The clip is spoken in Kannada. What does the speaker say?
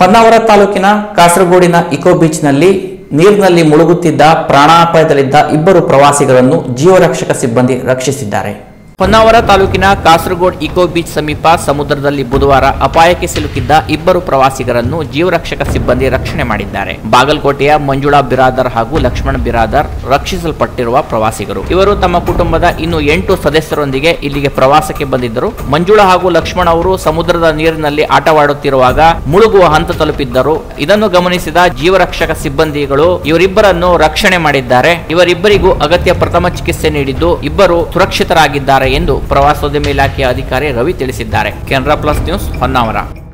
ಹೊನ್ನಾವರ ತಾಲೂಕಿನ ಕಾಸರಗೋಡಿನ ಇಕೋ ಬೀಚ್ನಲ್ಲಿ ನೀರಿನಲ್ಲಿ ಮುಳುಗುತ್ತಿದ್ದ ಪ್ರಾಣಾಪಾಯದಲ್ಲಿದ್ದ ಇಬ್ಬರು ಪ್ರವಾಸಿಗರನ್ನು ಜೀವರಕ್ಷಕ ಸಿಬ್ಬಂದಿ ರಕ್ಷಿಸಿದ್ದಾರೆ ಹೊನ್ನಾವರ ತಾಲೂಕಿನ ಕಾಸರಗೋಡ್ ಇಕೋ ಬೀಚ್ ಸಮೀಪ ಸಮುದ್ರದಲ್ಲಿ ಬುಧವಾರ ಅಪಾಯಕ್ಕೆ ಸಿಲುಕಿದ್ದ ಇಬ್ಬರು ಪ್ರವಾಸಿಗರನ್ನು ಜೀವರಕ್ಷಕ ಸಿಬ್ಬಂದಿ ರಕ್ಷಣೆ ಮಾಡಿದ್ದಾರೆ ಬಾಗಲಕೋಟೆಯ ಮಂಜುಳಾ ಬಿರಾದರ್ ಹಾಗೂ ಲಕ್ಷ್ಮಣ್ ಬಿರಾದರ್ ರಕ್ಷಿಸಲ್ಪಟ್ಟಿರುವ ಪ್ರವಾಸಿಗರು ಇವರು ತಮ್ಮ ಕುಟುಂಬದ ಇನ್ನು ಎಂಟು ಸದಸ್ಯರೊಂದಿಗೆ ಇಲ್ಲಿಗೆ ಪ್ರವಾಸಕ್ಕೆ ಬಂದಿದ್ದರು ಮಂಜುಳಾ ಹಾಗೂ ಲಕ್ಷ್ಮಣ್ ಅವರು ಸಮುದ್ರದ ನೀರಿನಲ್ಲಿ ಆಟವಾಡುತ್ತಿರುವಾಗ ಮುಳುಗುವ ಹಂತ ತಲುಪಿದ್ದರು ಇದನ್ನು ಗಮನಿಸಿದ ಜೀವರಕ್ಷಕ ಸಿಬ್ಬಂದಿಗಳು ಇವರಿಬ್ಬರನ್ನು ರಕ್ಷಣೆ ಮಾಡಿದ್ದಾರೆ ಇವರಿಬ್ಬರಿಗೂ ಅಗತ್ಯ ಪ್ರಥಮ ಚಿಕಿತ್ಸೆ ನೀಡಿದ್ದು ಇಬ್ಬರು ಸುರಕ್ಷಿತರಾಗಿದ್ದಾರೆ ಎಂದು ಪ್ರವಾಸೋದ್ಯಮ ಇಲಾಖೆಯ ಅಧಿಕಾರಿ ರವಿ ತಿಳಿಸಿದ್ದಾರೆ ಕೆನರಾ ಪ್ಲಸ್ ನ್ಯೂಸ್ ಹೊನ್ನಾವರ